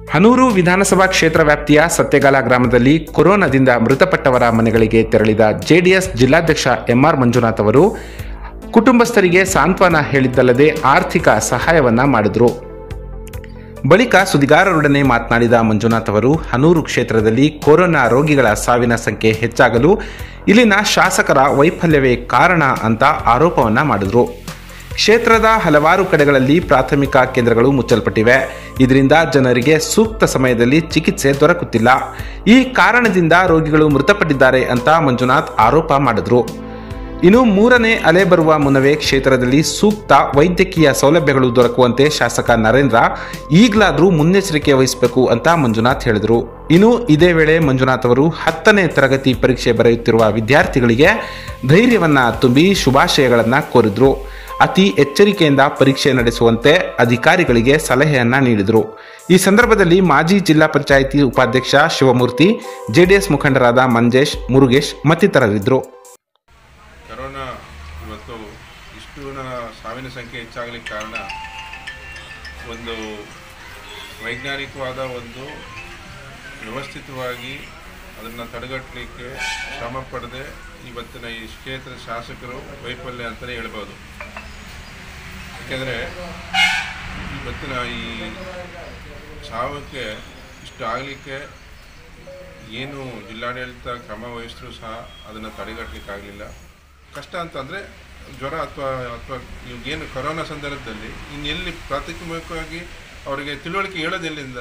ಹನೂರು ವಿಧಾನಸಭಾ ಕ್ಷೇತ್ರ ವ್ಯಾಪ್ತಿಯ ಸತ್ಯಗಾಲ ಗ್ರಾಮದಲ್ಲಿ ಕೊರೋನಾದಿಂದ ಮೃತಪಟ್ಟವರ ಮನೆಗಳಿಗೆ ತೆರಳಿದ ಜೆಡಿಎಸ್ ಜಿಲ್ಲಾಧ್ಯಕ್ಷ ಎಂಆರ್ ಮಂಜುನಾಥ್ ಅವರು ಕುಟುಂಬಸ್ಥರಿಗೆ ಸಾಂತ್ವನ ಹೇಳಿದ್ದಲ್ಲದೆ ಆರ್ಥಿಕ ಸಹಾಯವನ್ನ ಮಾಡಿದ್ರು ಬಳಿಕ ಸುದ್ದಿಗಾರರೊಡನೆ ಮಾತನಾಡಿದ ಮಂಜುನಾಥ್ ಅವರು ಹನೂರು ಕ್ಷೇತ್ರದಲ್ಲಿ ಕೊರೋನಾ ರೋಗಿಗಳ ಸಾವಿನ ಸಂಖ್ಯೆ ಹೆಚ್ಚಾಗಲು ಇಲ್ಲಿನ ಶಾಸಕರ ವೈಫಲ್ಯವೇ ಕಾರಣ ಅಂತ ಆರೋಪವನ್ನ ಮಾಡಿದ್ರು ಕ್ಷೇತ್ರದ ಹಲವಾರು ಕಡೆಗಳಲ್ಲಿ ಪ್ರಾಥಮಿಕ ಕೇಂದ್ರಗಳು ಮುಚ್ಚಲ್ಪಟ್ಟಿವೆ ಇದರಿಂದ ಜನರಿಗೆ ಸೂಕ್ತ ಸಮಯದಲ್ಲಿ ಚಿಕಿತ್ಸೆ ದೊರಕುತ್ತಿಲ್ಲ ಈ ಕಾರಣದಿಂದ ರೋಗಿಗಳು ಮೃತಪಟ್ಟಿದ್ದಾರೆ ಅಂತ ಮಂಜುನಾಥ್ ಆರೋಪ ಮಾಡಿದ್ರು ಇನ್ನು ಮೂರನೇ ಅಲೆ ಬರುವ ಮುನ್ನವೇ ಕ್ಷೇತ್ರದಲ್ಲಿ ಸೂಕ್ತ ವೈದ್ಯಕೀಯ ಸೌಲಭ್ಯಗಳು ದೊರಕುವಂತೆ ಶಾಸಕ ನರೇಂದ್ರ ಈಗಲಾದರೂ ಮುನ್ನೆಚ್ಚರಿಕೆ ವಹಿಸಬೇಕು ಅಂತ ಮಂಜುನಾಥ್ ಹೇಳಿದರು ಇನ್ನು ಇದೇ ವೇಳೆ ಮಂಜುನಾಥ್ ಅವರು ಹತ್ತನೇ ತರಗತಿ ಪರೀಕ್ಷೆ ಬರೆಯುತ್ತಿರುವ ವಿದ್ಯಾರ್ಥಿಗಳಿಗೆ ಧೈರ್ಯವನ್ನ ತುಂಬಿ ಶುಭಾಶಯಗಳನ್ನ ಕೋರಿದ್ರು ಅತಿ ಎಚ್ಚರಿಕೆಯಿಂದ ಪರೀಕ್ಷೆ ನಡೆಸುವಂತೆ ಅಧಿಕಾರಿಗಳಿಗೆ ಸಲಹೆಯನ್ನ ನೀಡಿದರು ಈ ಸಂದರ್ಭದಲ್ಲಿ ಮಾಜಿ ಜಿಲ್ಲಾ ಪಂಚಾಯಿತಿ ಉಪಾಧ್ಯಕ್ಷ ಶಿವಮೂರ್ತಿ ಜೆಡಿಎಸ್ ಮುಖಂಡರಾದ ಮಂಜೇಶ್ ಮುರುಗೇಶ್ ಮತ್ತಿತರರಿದ್ದರು ಕರೋನಾ ಇವತ್ತು ಇಷ್ಟು ಜನ ಸಾವಿನ ಸಂಖ್ಯೆ ಹೆಚ್ಚಾಗಲಿಕ್ಕೆ ಕಾರಣ ಒಂದು ವೈಜ್ಞಾನಿಕವಾದ ಒಂದು ವ್ಯವಸ್ಥಿತವಾಗಿ ಅದನ್ನು ತಡೆಗಟ್ಟಲಿಕ್ಕೆ ಶ್ರಮ ಪಡದೆ ಇವತ್ತಿನ ಈ ಕ್ಷೇತ್ರ ಶಾಸಕರು ವೈಫಲ್ಯ ಅಂತಲೇ ಹೇಳ್ಬೋದು ಯಾಕೆಂದರೆ ಇವತ್ತಿನ ಈ ಸಾವಕ್ಕೆ ಇಷ್ಟು ಆಗಲಿಕ್ಕೆ ಏನು ಜಿಲ್ಲಾಡಳಿತ ಕ್ರಮ ವಹಿಸಿದ್ರು ಸಹ ಅದನ್ನು ತಡೆಗಟ್ಟಲಿಕ್ಕಾಗಲಿಲ್ಲ ಕಷ್ಟ ಅಂತಂದರೆ ಜ್ವರ ಅಥವಾ ಅಥವಾ ಏನು ಕೊರೋನಾ ಸಂದರ್ಭದಲ್ಲಿ ಇನ್ನೆಲ್ಲಿ ಪ್ರಾಥಮಿಕವಾಗಿ ಅವರಿಗೆ ತಿಳುವಳಿಕೆ ಹೇಳೋದೆಲ್ಲಿಂದ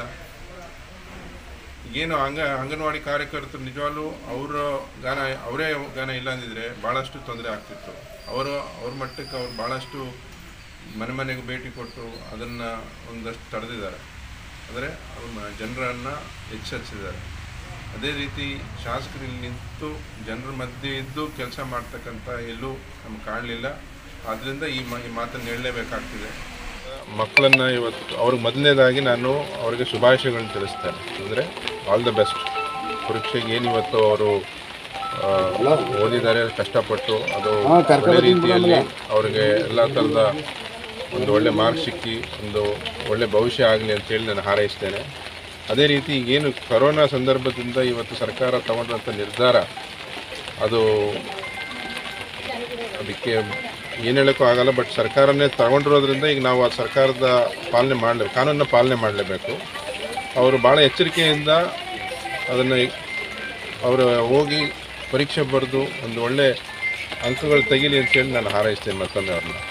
ಏನು ಅಂಗ ಅಂಗನವಾಡಿ ಕಾರ್ಯಕರ್ತರು ನಿಜವಾಗ್ಲೂ ಅವರ ಗಾನ ಅವರೇ ಗಾನ ಇಲ್ಲ ಅಂದಿದ್ರೆ ಭಾಳಷ್ಟು ತೊಂದರೆ ಆಗ್ತಿತ್ತು ಅವರು ಅವ್ರ ಮಟ್ಟಕ್ಕೆ ಅವ್ರು ಭಾಳಷ್ಟು ಮನೆ ಮನೆಗೆ ಭೇಟಿ ಕೊಟ್ಟು ಅದನ್ನು ಒಂದಷ್ಟು ತಡೆದಿದ್ದಾರೆ ಅಂದರೆ ಜನರನ್ನು ಎಚ್ಚರಿಸಿದ್ದಾರೆ ಅದೇ ರೀತಿ ಶಾಸಕರು ಇಲ್ಲಿ ನಿಂತು ಜನರ ಮಧ್ಯೆ ಇದ್ದು ಕೆಲಸ ಮಾಡ್ತಕ್ಕಂಥ ಎಲ್ಲೂ ನಮ್ಗೆ ಕಾಣಲಿಲ್ಲ ಆದ್ದರಿಂದ ಈ ಮಾ ಈ ಮಾತನ್ನು ಹೇಳಲೇಬೇಕಾಗ್ತಿದೆ ಮಕ್ಕಳನ್ನು ಇವತ್ತು ಅವ್ರಿಗೆ ಮೊದಲನೇದಾಗಿ ನಾನು ಅವರಿಗೆ ಶುಭಾಶಯಗಳನ್ನ ತಿಳಿಸ್ತೇನೆ ಅಂದರೆ ಆಲ್ ದ ಬೆಸ್ಟ್ ಪರೀಕ್ಷೆಗೆ ಏನು ಇವತ್ತು ಅವರು ಆ, ಓದಿದ್ದಾರೆ ಕಷ್ಟಪಟ್ಟು ಅದು ಒಳ್ಳೆ ರೀತಿಯಲ್ಲಿ ಅವರಿಗೆ ಎಲ್ಲ ಥರದ ಒಂದು ಒಳ್ಳೆ ಮಾರ್ಕ್ಸ್ ಸಿಕ್ಕಿ ಒಂದು ಒಳ್ಳೆ ಭವಿಷ್ಯ ಆಗಲಿ ಅಂತೇಳಿ ನಾನು ಹಾರೈಸ್ತೇನೆ ಅದೇ ರೀತಿ ಏನು ಕರೋನಾ ಸಂದರ್ಭದಿಂದ ಇವತ್ತು ಸರ್ಕಾರ ತಗೊಂಡಂಥ ನಿರ್ಧಾರ ಅದು ಅದಕ್ಕೆ ಏನು ಹೇಳೋಕ್ಕೂ ಆಗಲ್ಲ ಬಟ್ ಸರ್ಕಾರನೇ ತಗೊಂಡಿರೋದ್ರಿಂದ ಈಗ ನಾವು ಆ ಸರ್ಕಾರದ ಪಾಲನೆ ಮಾಡಲೇಬೇಕು ಕಾನೂನನ್ನ ಪಾಲನೆ ಮಾಡಲೇಬೇಕು ಅವರು ಭಾಳ ಎಚ್ಚರಿಕೆಯಿಂದ ಅದನ್ನು ಅವರು ಹೋಗಿ ಪರೀಕ್ಷೆ ಬರೆದು ಒಂದು ಒಳ್ಳೆ ಅಂಕಗಳು ತೆಗೀಲಿ ಅಂತೇಳಿ ನಾನು ಹಾರೈಸ್ತೇನೆ ಮತ್ತೊಮ್ಮೆ ಅವ್ರನ್ನ